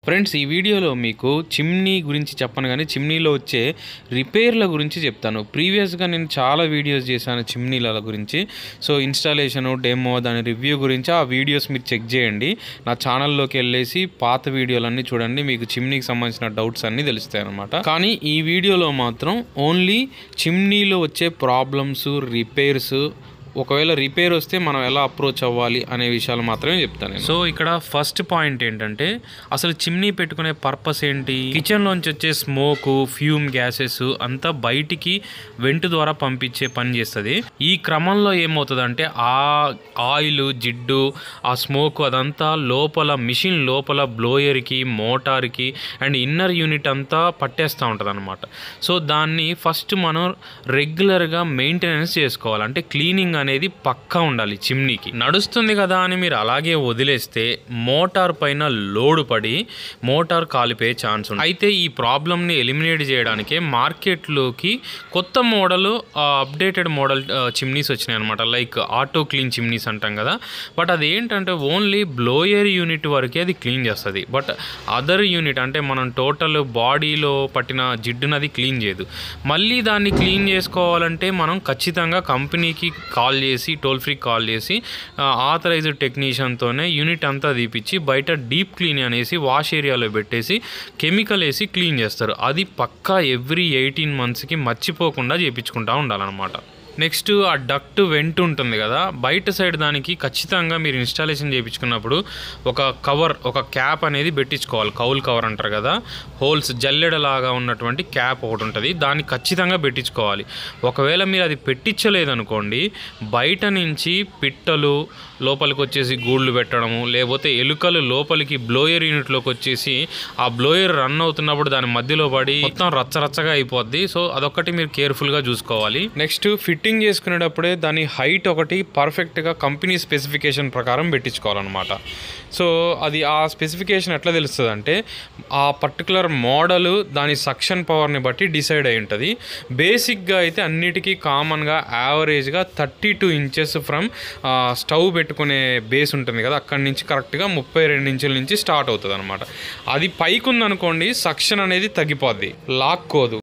Friends ఈ వీడియోలో మీకు చిమ్నీ గురించి చెప్పను కానీ చిమ్నీలో వచ్చే రిపేర్ల గురించి చెప్తాను ప్రీవియస్గా నేను చాలా వీడియోస్ చేశాను చిమ్నీల గురించి సో ఇన్స్టాలేషను డెమో దాని రివ్యూ గురించి ఆ వీడియోస్ మీరు చెక్ చేయండి నా ఛానల్లోకి వెళ్ళేసి పాత వీడియోలన్నీ చూడండి మీకు చిమ్నీకి సంబంధించిన డౌట్స్ అన్నీ తెలుస్తాయి అనమాట కానీ ఈ వీడియోలో మాత్రం ఓన్లీ చిమ్నీలో వచ్చే ప్రాబ్లమ్స్ రిపేర్స్ ఒకవేళ రిపేర్ వస్తే మనం ఎలా అప్రోచ్ అవ్వాలి అనే విషయాలు మాత్రమే చెప్తాను నేను. సో ఇక్కడ ఫస్ట్ పాయింట్ ఏంటంటే అసలు చిమ్నీ పెట్టుకునే పర్పస్ ఏంటి కిచెన్ లోంచి వచ్చే స్మోక్ ఫ్యూమ్ గ్యాసెస్ అంతా బయటికి వెంట్ ద్వారా పంపించే పని చేస్తుంది ఈ క్రమంలో ఏమవుతుందంటే ఆ ఆయిల్ జిడ్డు ఆ స్మోక్ అదంతా లోపల మిషన్ లోపల బ్లోయర్కి మోటార్కి అండ్ ఇన్నర్ యూనిట్ అంతా పట్టేస్తూ ఉంటుంది అనమాట సో దాన్ని ఫస్ట్ మనం రెగ్యులర్గా మెయింటెనెన్స్ చేసుకోవాలి అంటే క్లీనింగ్ అనేది పక్కా ఉండాలి చిమ్నీకి నడుస్తుంది కదా అని మీరు అలాగే వదిలేస్తే మోటార్ పైన లోడ్ పడి మోటార్ కాలిపోయే ఛాన్స్ ఉంది అయితే ఈ ప్రాబ్లమ్ని ఎలిమినేట్ చేయడానికే మార్కెట్లోకి కొత్త మోడల్ అప్డేటెడ్ మోడల్ చిమ్నీస్ వచ్చినాయి అనమాట లైక్ ఆటో క్లీన్ చిమ్నీస్ అంటాం కదా బట్ అది ఏంటంటే ఓన్లీ బ్లోయర్ యూనిట్ వరకే అది క్లీన్ చేస్తుంది బట్ అదర్ యూనిట్ అంటే మనం టోటల్ బాడీలో పట్టిన జిడ్డునది క్లీన్ చేయదు మళ్ళీ దాన్ని క్లీన్ చేసుకోవాలంటే మనం ఖచ్చితంగా కంపెనీకి కాల్ చేసి టోల్ ఫ్రీ కాల్ చేసి ఆథరైజ్డ్ టెక్నీషియన్తోనే యూనిట్ అంతా తీపిచ్చి బయట డీప్ క్లీన్ అనేసి వాష్ ఏరియాలో పెట్టేసి కెమికల్ వేసి క్లీన్ చేస్తారు అది పక్కా ఎవ్రీ ఎయిటీన్ మంత్స్కి మర్చిపోకుండా చేయించుకుంటూ ఉండాలన్నమాట నెక్స్ట్ ఆ డక్ట్ వెంట్ ఉంటుంది కదా బయట సైడ్ దానికి ఖచ్చితంగా మీరు ఇన్స్టాలేషన్ చేయించుకున్నప్పుడు ఒక కవర్ ఒక క్యాప్ అనేది పెట్టించుకోవాలి కౌల్ కవర్ అంటారు కదా హోల్స్ జల్లెడలాగా ఉన్నటువంటి క్యాప్ ఒకటి ఉంటుంది దాన్ని ఖచ్చితంగా పెట్టించుకోవాలి ఒకవేళ మీరు అది పెట్టించలేదనుకోండి బయట నుంచి పిట్టలు లోపలికి వచ్చేసి గూళ్ళు పెట్టడము లేకపోతే ఎలుకలు లోపలికి బ్లోయర్ యూనిట్లోకి వచ్చేసి ఆ బ్లోయర్ రన్ అవుతున్నప్పుడు దాని మధ్యలో పడి మొత్తం రచ్చరచ్చగా అయిపోద్ది సో అదొకటి మీరు కేర్ఫుల్గా చూసుకోవాలి నెక్స్ట్ ఫిట్టింగ్ చేసుకునేటప్పుడే దాని హైట్ ఒకటి పర్ఫెక్ట్గా కంపెనీ స్పెసిఫికేషన్ ప్రకారం పెట్టించుకోవాలన్నమాట సో అది ఆ స్పెసిఫికేషన్ ఎట్లా తెలుస్తుంది అంటే ఆ పర్టికులర్ మోడల్ దాని సక్షన్ పవర్ని బట్టి డిసైడ్ అయి ఉంటుంది బేసిక్గా అయితే అన్నిటికీ కామన్గా యావరేజ్గా thirty two inches from stove పెట్టుకునే బేస్ ఉంటుంది కదా అక్కడి నుంచి కరెక్ట్గా ముప్పై రెండు ఇంచుల నుంచి స్టార్ట్ అవుతుంది అనమాట అది పైకి ఉందనుకోండి సక్షన్ అనేది తగ్గిపోద్ది లాక్కోదు